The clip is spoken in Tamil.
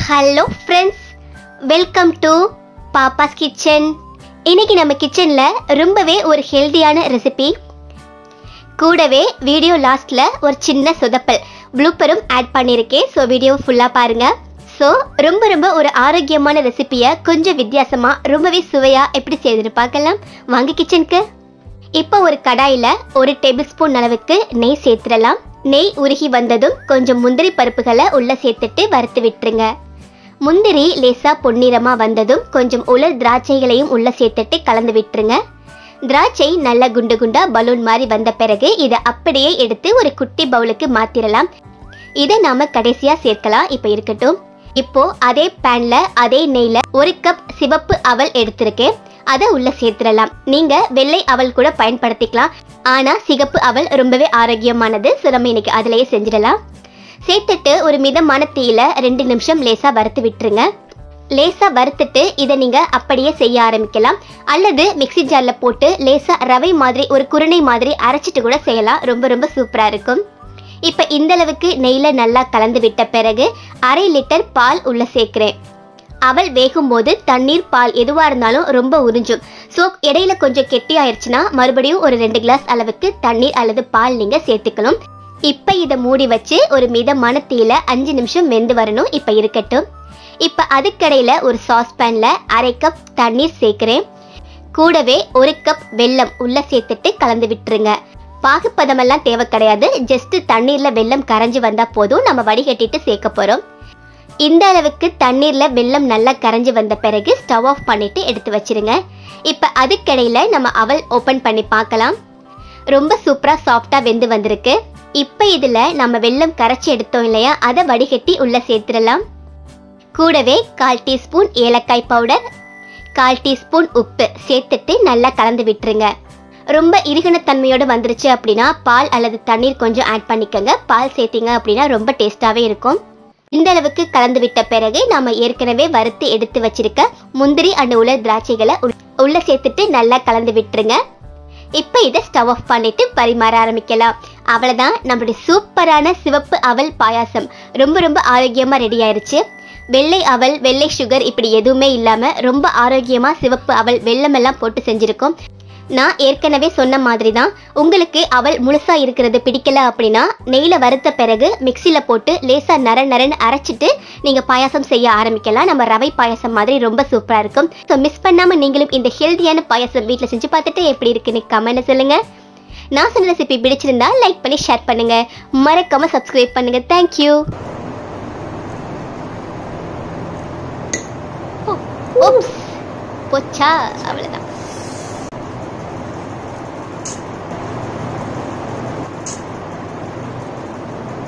hello friends welcome to Pappa's kitchen இன்னைக்கு நம்ம கிச்சனில் ரொம்பவே ஒரு ஹெல்தியான ரெசிபி கூடவே வீடியோ லாஸ்ட்டில் ஒரு சின்ன சொதப்பல் ப்ளூப்பரும் ஆட் பண்ணியிருக்கேன் ஸோ வீடியோ ஃபுல்லாக பாருங்கள் ஸோ ரொம்ப ரொம்ப ஒரு ஆரோக்கியமான ரெசிபியை கொஞ்சம் வித்தியாசமாக ரொம்பவே சுவையாக எப்படி செய்துன்னு பார்க்கலாம் வாங்க கிச்சனுக்கு இப்போ ஒரு கடாயில் ஒரு டேபிள் ஸ்பூன் அளவுக்கு நெய் சேர்த்துடலாம் நெய் உருகி வந்ததும் கொஞ்சம் முந்திரி பருப்புகளை உள்ளே சேர்த்துட்டு வறுத்து விட்டுருங்க முந்திரி லேசா பொன்னிறமா வந்ததும் கொஞ்சம் உலர் திராட்சைகளையும் உள்ள சேர்த்துட்டு கலந்து விட்டுருங்க திராட்சை நல்ல குண்டு குண்டா பலூன் மாதிரி வந்த பிறகு இதை அப்படியே எடுத்து ஒரு குட்டி பவுலுக்கு மாத்திரலாம் இதை நாம கடைசியா சேர்க்கலாம் இப்போ இருக்கட்டும் இப்போ அதே பேன்ல அதே நெய்ல ஒரு கப் சிவப்பு அவல் எடுத்திருக்கேன் அதை உள்ள சேர்த்துடலாம் நீங்க வெள்ளை அவல் கூட பயன்படுத்திக்கலாம் ஆனா சிகப்பு அவல் ரொம்பவே ஆரோக்கியமானது ஸோ நம்ம இன்னைக்கு அதிலேயே செஞ்சிடலாம் சேர்த்துட்டு ஒரு மிதமான தீயில ரெண்டு நிமிஷம் லேசா வறுத்து விட்டுருங்க லேசா வறுத்துட்டு இதை நீங்க அப்படியே செய்ய ஆரம்பிக்கலாம் அல்லது மிக்ஸி ஜார்ல போட்டு லேசா ரவை மாதிரி ஒரு குருணை மாதிரி அரைச்சிட்டு கூட செய்யலாம் ரொம்ப ரொம்ப சூப்பரா இருக்கும் இப்போ இந்த அளவுக்கு நெய்ல நல்லா கலந்து விட்ட பிறகு அரை லிட்டர் பால் உள்ள சேர்க்கிறேன் அவல் வேகும்போது தண்ணீர் பால் எதுவாக இருந்தாலும் ரொம்ப உறிஞ்சும் ஸோ இடையில கொஞ்சம் கெட்டி ஆயிடுச்சுன்னா மறுபடியும் ஒரு ரெண்டு கிளாஸ் அளவுக்கு தண்ணீர் அல்லது பால் நீங்க சேர்த்துக்கணும் இப்போ இதை மூடி வச்சு ஒரு மிதமான தீயில அஞ்சு நிமிஷம் வெந்து வரணும் இப்போ இருக்கட்டும் இப்போ அதுக்கடையில ஒரு சாஸ்பேன்ல அரை கப் தண்ணீர் சேர்க்கிறேன் கூடவே ஒரு கப் வெல்லம் உள்ள சேர்த்துட்டு கலந்து விட்டுருங்க பாகுப்பதமெல்லாம் தேவை கிடையாது ஜஸ்ட் தண்ணீர்ல வெல்லம் கரைஞ்சி வந்தா போதும் நம்ம வடிகட்டிட்டு சேர்க்க போறோம் இந்த அளவுக்கு தண்ணீர்ல வெல்லம் நல்லா கரைஞ்சி வந்த பிறகு ஸ்டவ் ஆஃப் பண்ணிட்டு எடுத்து வச்சிருங்க இப்போ அதுக்கிடையில நம்ம அவல் ஓபன் பண்ணி பார்க்கலாம் ரொம்ப சூப்பரா சாஃப்டா வெந்து வந்திருக்கு இப்போ இதுல நம்ம வெல்லம் கரைச்சி எடுத்தோம் இல்லையா அதை வடிகட்டி உள்ள சேர்த்துடலாம் கூடவே கால் டீஸ்பூன் ஏலக்காய் பவுடர் கால் டீஸ்பூன் உப்பு சேர்த்துட்டு நல்லா கலந்து விட்டுருங்க ரொம்ப இறுகின தன்மையோடு வந்துருச்சு அப்படின்னா பால் அல்லது தண்ணீர் கொஞ்சம் ஆட் பண்ணிக்கோங்க பால் சேர்த்தீங்க அப்படின்னா ரொம்ப டேஸ்டாகவே இருக்கும் இந்த அளவுக்கு கலந்து விட்ட பிறகு நாம ஏற்கனவே வறுத்து எடுத்து வச்சிருக்க முந்திரி அண்ட் உலர் திராட்சைகளை உள்- உள்ள சேர்த்துட்டு நல்லா கலந்து விட்டுருங்க இப்போ இதை ஸ்டவ் ஆஃப் பண்ணிட்டு பரிமாற ஆரம்பிக்கலாம் அவ்வளோதான் நம்மளுடைய சூப்பரான சிவப்பு அவல் பாயாசம் ரொம்ப ரொம்ப ஆரோக்கியமாக ரெடி ஆயிருச்சு வெள்ளை அவல் வெள்ளை சுகர் இப்படி எதுவுமே இல்லாமல் ரொம்ப ஆரோக்கியமாக சிவப்பு அவல் வெல்லமெல்லாம் போட்டு செஞ்சுருக்கோம் நான் ஏற்கனவே சொன்ன மாதிரி தான் உங்களுக்கு அவல் முழுசா இருக்கிறது பிடிக்கல அப்படின்னா நெய்யில் வறுத்த பிறகு மிக்சியில் போட்டு லேசாக நர நரன்னு அரைச்சிட்டு நீங்கள் பாயாசம் செய்ய ஆரம்பிக்கலாம் நம்ம ரவை பாயாசம் மாதிரி ரொம்ப சூப்பராக இருக்கும் ஸோ மிஸ் பண்ணாமல் நீங்களும் இந்த ஹெல்த்தியான பாயாசம் வீட்டில் செஞ்சு பார்த்துட்டு எப்படி இருக்குன்னு கமெண்ட் சொல்லுங்க நான் சொன்ன ரெசிபி பிடிச்சிருந்தா லைக் பண்ணி ஷேர் பண்ணுங்க மறக்காம சப்ஸ்கிரைப் பண்ணுங்க தேங்க்யூ போச்சா அவ்வளோதான்